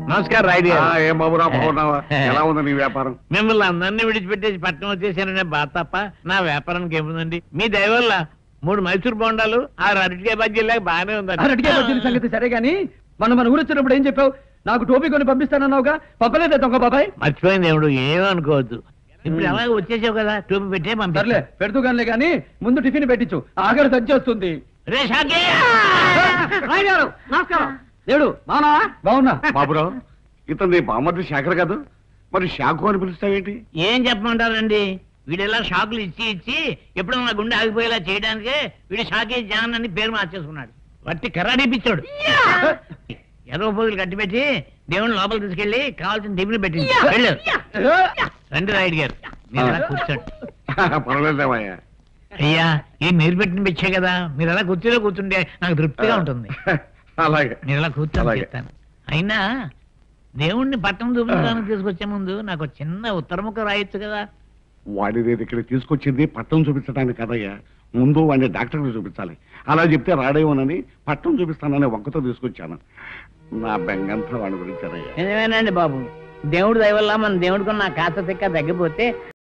నమస్కారం రాయుడు ఆ, గారు ఏం బాబురా బాగున్నావా ఎలా ఉంది నీ వ్యాపారం మిమ్మల్ని అందరినీ విడిచిపెట్టేసి పట్టణం వచ్చేసాననే బాధ తప్ప నా వ్యాపారానికి ఏముందండి మీ దయ వల్ల మూడు మైసూర్ బొండాలు ఆ అరటికాయ బజ్జీలాగా బాగానే ఉందండి అరటికాయ బజ్జీల సంగతి సరే గాని మనం మన ఊరు వచ్చినప్పుడు ఏం చెప్పావు నాకు టోపీ కొని పంపిస్తానన్నావుగా పంపలేదే దొంగ బాబాయ్ మర్చిపోయింది ఏమిడు ఏమనుకోవద్దు ఇప్పుడు అలాగే వచ్చేసావు కదా టూపి పెట్టే సర్లే పంపిస్తా పెడుతూ గానిలే గాని ముందు టిఫిన్ పెట్టించు ఆఖరి వచ్చేస్తుంది రే షాకే నమస్కారం దేవుడు బావునా బావునా బాబురావు ఇతను నీ బామ్మర్ది శేఖర్ కాదు మరి షాకు అని పిలుస్తావేంటి ఏం చెప్పమంటారండి వీడు ఇలా షాకులు ఇచ్చి ఇచ్చి ఎప్పుడు నా గుండె ఆగిపోయేలా చేయడానికే వీడు షాకే జాన్ అని పేరు మార్చేసుకున్నాడు వట్టి కరాడీ పిచ్చాడు ఎర్ర పోగులు కట్టిపెట్టి దేవుని లోపల తీసుకెళ్లి కావాల్సిన టిఫిన్ పెట్టింది వెళ్ళు రండి రాయుడు గారు మీరు అలా కూర్చోండి పర్వాలేదేమయ్యా అయ్యా ఏం మీరు పెట్టిన పిచ్చే కదా మీరు అలా కుర్చీలో కూర్చుంటే నాకు తృప్తిగా ఉంటుంది అలాగే మీరు అలా కూర్చొని అలాగే. చెప్తాను అయినా దేవుణ్ణి పట్టణం చూపించడానికి తీసుకొచ్చే ముందు నాకు ఒక చిన్న ఉత్తరముఖ రాయొచ్చు కదా వాడి నేను ఇక్కడ తీసుకొచ్చింది పట్టం చూపించడానికి కదయ్యా ముందు వాడిని డాక్టర్కి చూపించాలి అలా చెప్తే రాడేమోనని పట్టం చూపిస్తానని వంకతో తీసుకొచ్చాను నా బెంగంతా వాడి గురించారయ్యా నిజమేనండి బాబు దేవుడు దయ వల్ల మన దేవుడికి నా కాస్త తిక్క తగ్గిపోతే